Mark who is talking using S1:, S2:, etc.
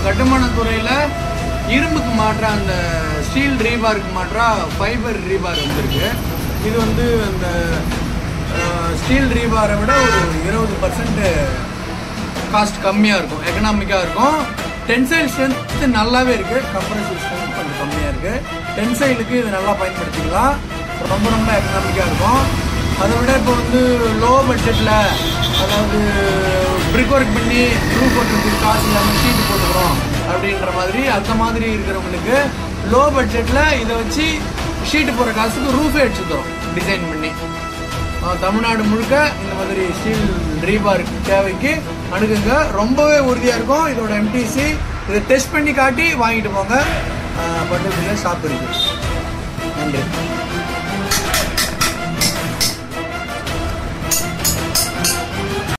S1: கட்டுமான துறையில் இரும்புக்கு மாற்றா அந்த ஸ்டீல் ரீபாருக்கு மாற்றா ஃபைபர் ரீபார் வந்திருக்கு இது வந்து அந்த ஸ்டீல் ரீபாரை விட ஒரு இருபது பர்சன்ட் காஸ்ட் கம்மியாக இருக்கும் எக்கனாமிக்காக இருக்கும் டென்சைல் ஸ்ட்ரென்த் நல்லாவே இருக்குது கம்ப்ரசிவ் ஸ்ட்ரென்த் கொஞ்சம் கம்மியாக இருக்குது டென்சைலுக்கு இது நல்லா பயன்படுத்திக்கலாம் ரொம்ப ரொம்ப எக்கனாமிக்காக இருக்கும் அதை விட இப்போ வந்து லோ பட்ஜெட்டில் அதாவது பிரிக் ஒர்க் பண்ணி ரூஃப் போட்டுறதுக்கு காசு இல்லாமல் ஷீட் போட்டுக்கிறோம் அப்படின்ற மாதிரி அந்த மாதிரி இருக்கிறவங்களுக்கு லோ பட்ஜெட்டில் இதை வச்சு ஷீட்டு போடுற காசுக்கு ரூஃபே அடிச்சு தரும் டிசைன் பண்ணி ஆஹ் தமிழ்நாடு முழுக்க இந்த மாதிரி ஸ்டீல் ரீபார் தேவைக்கு அணுகுங்க ரொம்பவே உறுதியாக இருக்கும் இதோட எம்டிசி இதை டெஸ்ட் பண்ணி காட்டி வாங்கிட்டு போங்க பட்டத்தில் ஷாப் இருக்கு நன்றி